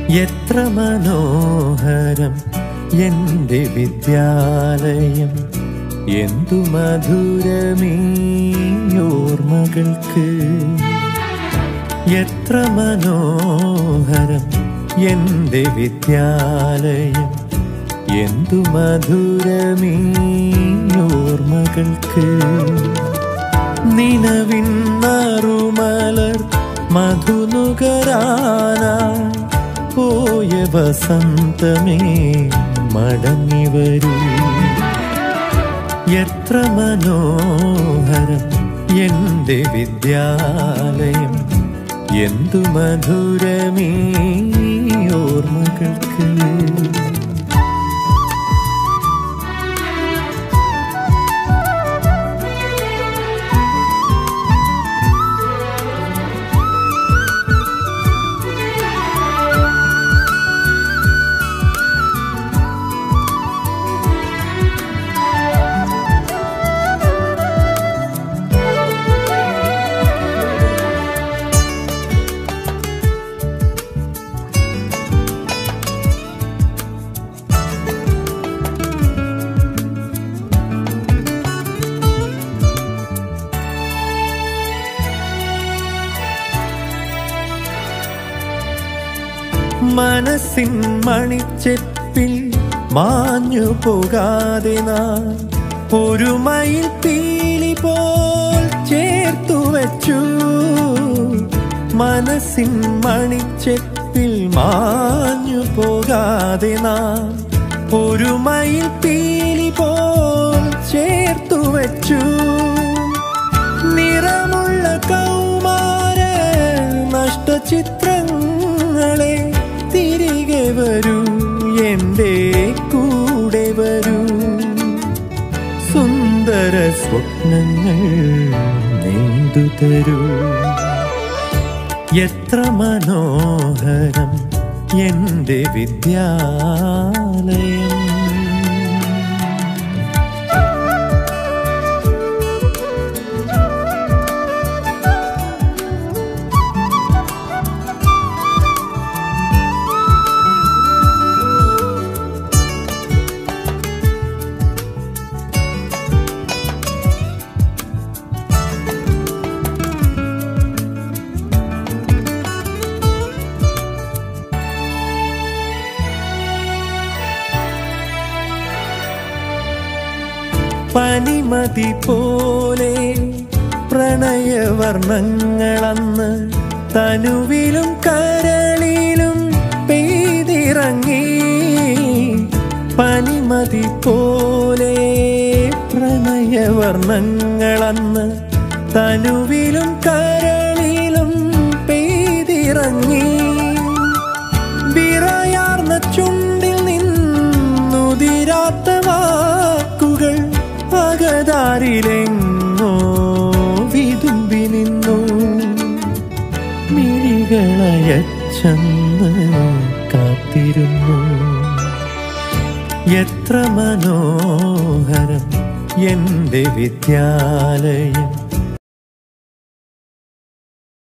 എത്ര മനോഹരം എൻ്റെ വിദ്യാലയം എന്തു മധുരമീ ഓർമ്മകൾക്ക് എത്ര മനോഹരം എൻ്റെ വിദ്യാലയം എന്തു മധുരമീ ഓർമ്മകൾക്ക് നിലവിൻ നറുമലർ മധുനുകരാനായി പോയ വസന്തമേ മടങ്ങി വരൂ എത്ര മനോഹരം എൻ്റെ വിദ്യാലയം എന്തു മധുരമീ ഓർമ്മകൾക്ക് മനസ്സിൻ മണിച്ചെപ്പിൽ മാഞ്ഞു പോകാതെ നാം ഒരു മയിൽ പീലി പോൽ ചേർത്തു വച്ചു മനസ്സിൻ മണിച്ചെപ്പിൽ മാഞ്ഞു പോകാതെ നാം ഒരു മയിൽ പീലി പോൽ ചേർത്തു വച്ചു നിറമുള്ള കൗമാര നഷ്ടചിത്രങ്ങളെ തിരികെ വരൂ എൻ്റെ കൂടെ വരൂ സുന്ദര സ്വപ്നങ്ങൾ നെയ്തു തരൂ എത്ര മനോഹരം എൻ്റെ വിദ്യാലയം പനിമതി പോലെ പ്രണയവർണ്ണങ്ങളന്ന് തനുവിലും കരളിലും പെയ്തിറങ്ങി പനിമതി പോലെ പ്രണയവർണ്ണങ്ങളന്ന് തനുവിലും കരളിലും പെയ്തിറങ്ങി വിറയാർന്ന ചുണ്ടിൽ നിന്നുതിരാത്ത വാക്കുകൾ അകതാരിലെങ്ങോ വിതുമ്പി നിന്നു മിഴികളയച്ചെന്ന് കാത്തിരുന്നു എത്ര മനോഹരം എൻ്റെ വിദ്യാലയം